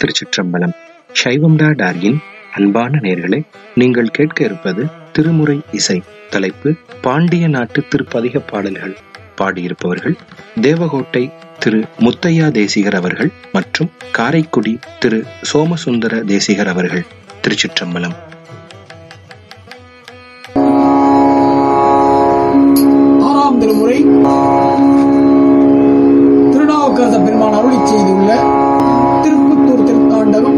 திருச்சிற்றம்பலம் சைவம்டா டார்கின் அன்பான நேர்களே நீங்கள் கேட்க இருப்பது திருமுறை இசை தலைப்பு பாண்டிய நாட்டு திருப்பதிக பாடல்கள் பாடியிருப்பவர்கள் தேவகோட்டை திரு முத்தையா தேசிகர் அவர்கள் மற்றும் காரைக்குடி திரு சோமசுந்தர தேசிகர் அவர்கள் திருச்சிற்றம்பலம் ஆறாம் திருமுறை திருநாவுக்கரச பெருமான் அருளி செய்துள்ள திருப்புத்தூர் திருத்தாண்டகம்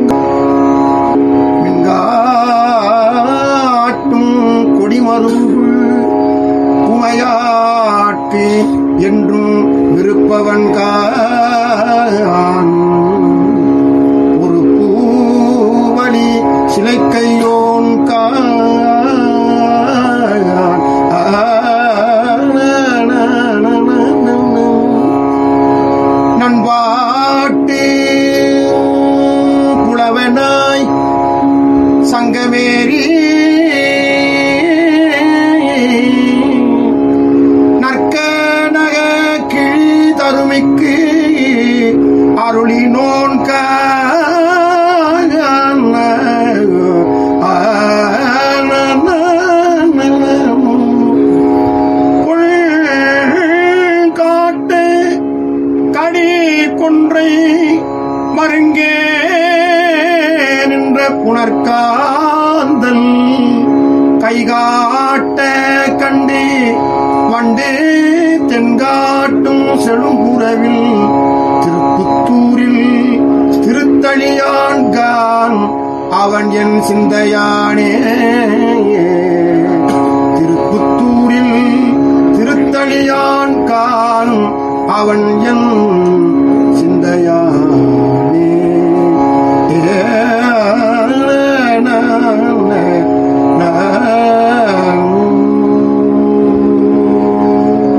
மின்காட்டும் கொடிமருங்குள் உமையாட்டு என்றும் விருப்பவன் ஒரு பூவலி சிலைக்கையோன் நண்பாட்டு புலவனாய் சங்கமேரி நற்கனக கிழி தருமிக்கு அருளி நோன்க காட்டு கடி கொன்றை மருங்கே நின்ற புனர்காந்தல் கைகாட்ட கண்டு வண்டு தென்காட்டும் செழும்புறவில் திருப்புத்தூரில் திருத்தளியான்கான் அவன் என் சிந்தையானே திருப்புத்தூரில் திருத்தளியான் கான் அவன் என் சிந்தையானே